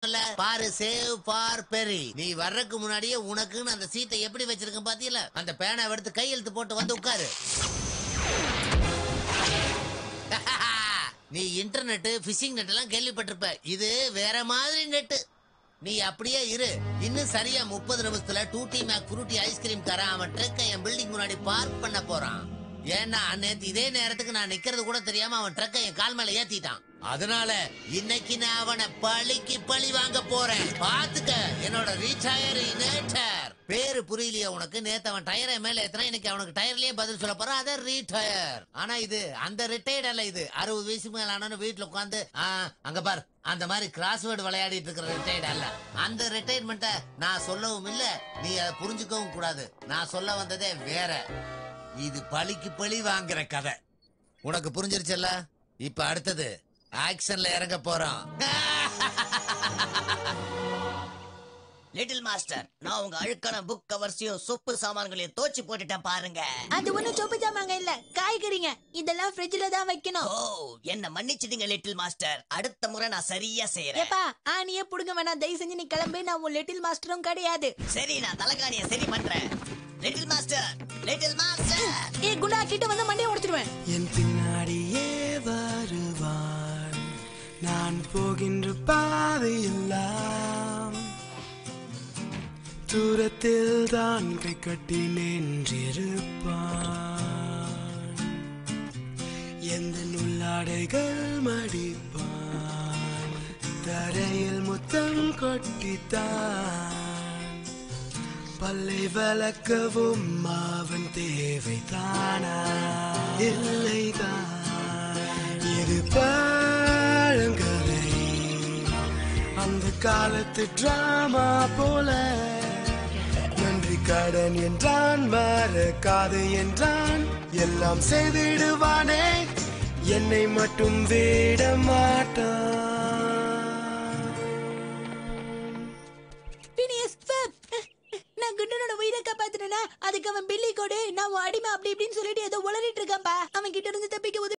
இல்ல, பாரு save for பெரி நீ வர்றதுக்கு முன்னாடியே உனக்குன்னு அந்த சீட்டை எப்படி வச்சிருக்கேன் பாத்தீங்களா அந்த பேனை எடுத்து கையெழுத்து போட்டு வந்து உட்காரு நீ இன்டர்நெட் ஃபிஷிங் நெட் எல்லாம் கேள்விப்பட்டிருப்ப இது வேற மாதிரி நெட் நீ அப்படியே இரு இன்னும் சரியா முப்பது நிமிஷத்துல டூட்டி மேக் ஃப்ரூட்டி ஐஸ்கிரீம் தரேன் அவன் ட்ரக்கை என் பில்டிங் முன்னாடி பார்க் பண்ண போறான் ஏன்னா நேத்து இதே நேரத்துக்கு நான் நிக்கிறது கூட தெரியாம அவன் ட்ரக்கை என் கால் மேல ஏத்திட்டான் அதனால இன்னைக்கு நான் அவனை பழிக்கு பழி வாங்க போறேன் பாத்துக்க என்னோட ரீச்சயர் நேச்சர் பேரு புரியலையா உனக்கு நேத்து அவன் டயரை மேல ஏத்துனா இன்னைக்கு அவனுக்கு டயர்லயே பதில் சொல்ல போறான் அத ரீடயர் ஆனா இது அந்த ரிட்டையர்ட் அல்ல இது அறுபது வயசு மேல ஆனவனு வீட்டுல உட்காந்து அங்க பார் அந்த மாதிரி கிராஸ்வேர்டு விளையாடிட்டு இருக்கிற ரிட்டையர்ட் அல்ல அந்த ரிட்டையர்மெண்ட்டை நான் சொல்லவும் இல்ல நீ அதை புரிஞ்சுக்கவும் கூடாது நான் சொல்ல வந்ததே வேற இது பழிக்கு பழி வாங்குற கதை உனக்கு புரிஞ்சிருச்சல்ல இப்ப அடுத்தது ஆக்ஷன்ல இறங்க போறோம் லிட்டில் மாஸ்டர் நான் உங்க அழுக்கான புக் கவர்ஸையும் சொப்பு சாமான்களையும் தோச்சு போட்டுட்டேன் பாருங்க அது ஒண்ணும் சொப்பு ஜாமாங்க இல்ல காய்கறிங்க இதெல்லாம் ஃப்ரிட்ஜ்ல தான் வைக்கணும் ஓ என்ன மன்னிச்சிடுங்க லிட்டில் மாஸ்டர் அடுத்த முறை நான் சரியா செய்யறேன் ஏப்பா ஆனியே புடுங்க வேணாம் தயவு செஞ்சு நீ கிளம்பு நான் உன் லிட்டில் மாஸ்டரும் கிடையாது சரி நான் தலகாணிய சரி பண்றேன் லிட்டில் மாஸ்டர் லிட்டில் மாஸ்டர் ஏ குண்டா கிட்ட வந்து மண்டையை உடைச்சிருவேன் என் பின்னாடியே வருவான் நான் போகின்ற பாதையெல்லாம் தூரத்தில் தான் கை கட்டி நின்றிருப்பான் எந்த உள்ளாடைகள் மடிப்பான் தரையில் முத்தம் கொட்டித்தான் பல்லை வளர்க்கவும் அவன் தேவைதானா இல்லைதான் இது பழங்கதை அந்த காலத்து டிராமா போல நன்றி கடன் என்றான் மறக்காது என்றான் எல்லாம் செய்திடுவானே என்னை மட்டும் விட மாட்டான் பினியஸ் ஃபேப் நான் குண்டனோட உயிரை காப்பாத்துனேனா அதுக்கு அவன் பில்லி கோடு நான் உன் அடிமை அப்படி இப்படின்னு சொல்லிட்டு ஏதோ உளறிட்டு இருக்கான்ப்பா அவன் கிட்ட இருந்து தப்பிக்க உதவி